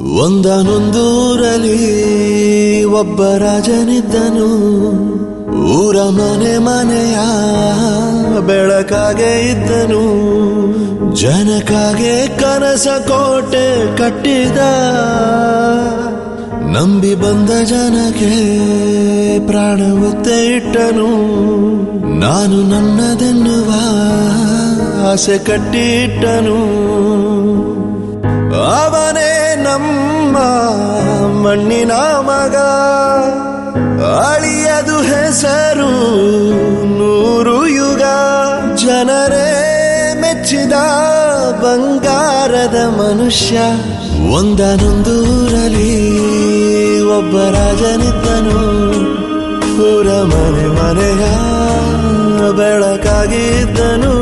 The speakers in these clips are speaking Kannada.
ಒಂದನೊಂದೂರಲ್ಲಿ ಒಬ್ಬ ರಾಜನಿದ್ದನು ಊರ ಮನೆ ಮನೆಯ ಬೆಳಕಾಗೆ ಇದ್ದನು ಜನಕಾಗೆ ಕನಸ ಕೋಟೆ ಕಟ್ಟಿದ ನಂಬಿ ಬಂದ ಜನಕ್ಕೆ ಪ್ರಾಣ ಒತ್ತೆ ಇಟ್ಟನು ನಾನು ನನ್ನದೆನ್ನುವ ಆಸೆ ಕಟ್ಟಿಟ್ಟನು ಅವನೇ ನಮ್ಮ ಮಣ್ಣಿನ ಮಗ ಅಳಿಯದು ಹೆಸರು ನೂರು ಯುಗ ಜನರೇ ಮೆಚ್ಚಿದ ಬಂಗಾರದ ಮನುಷ್ಯ ಒಂದನೊಂದೂರಲ್ಲಿ ಒಬ್ಬ ರಾಜನಿದ್ದನು ಊರ ಮನೆ ಮನೆಯ ಬೆಳಕಾಗಿದ್ದನು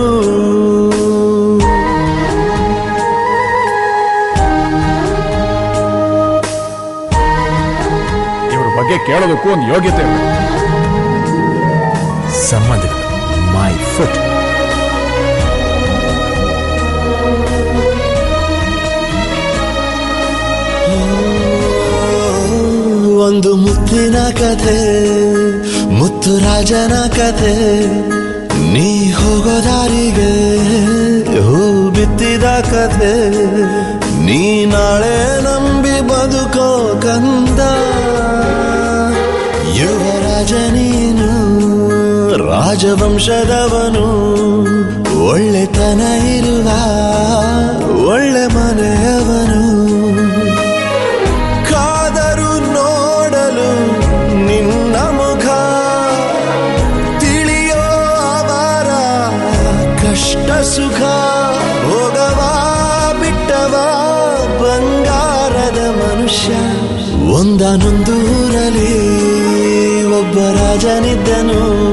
ಇವ್ರ ಬಗ್ಗೆ ಕೇಳೋದಕ್ಕೂ ಒಂದು ಯೋಗ್ಯತೆ ಇರ್ಬೇಕು. ಸಂಬಂಧಗಳು ಮೈ ಫುಟ್ ಒಂದು ಮುತ್ತಿನ ಕಥೆ ಮುತ್ತು ರಾಜನ ಕಥೆ ನೀ ಹೋಗೋ ದಾರಿಗೆ ಹೂ ಬಿತ್ತಿದ ಕಥೆ ನೀ ನಾಳೆ ನಂಬಿ ಬದುಕೋ ಕಂದ ಯುವರಾಜ ನೀನು ರಾಜವಂಶದವನು ಒಳ್ಳೆತನ ಇರುವ ಒಳ್ಳೆ ಮನೆಯವನು ಕಾದರು ನೋಡಲು ನಿನ್ನ ಮುಖ ತಿಳಿಯೋ ಅವರ ಕಷ್ಟ ಸುಖ ಹೋಗವ ಬಿಟ್ಟವ ಬಂಗಾರದ ಮನುಷ್ಯ ಒಂದನೊಂದೂರಲ್ಲಿ ಒಬ್ಬ ರಾಜನಿದ್ದನು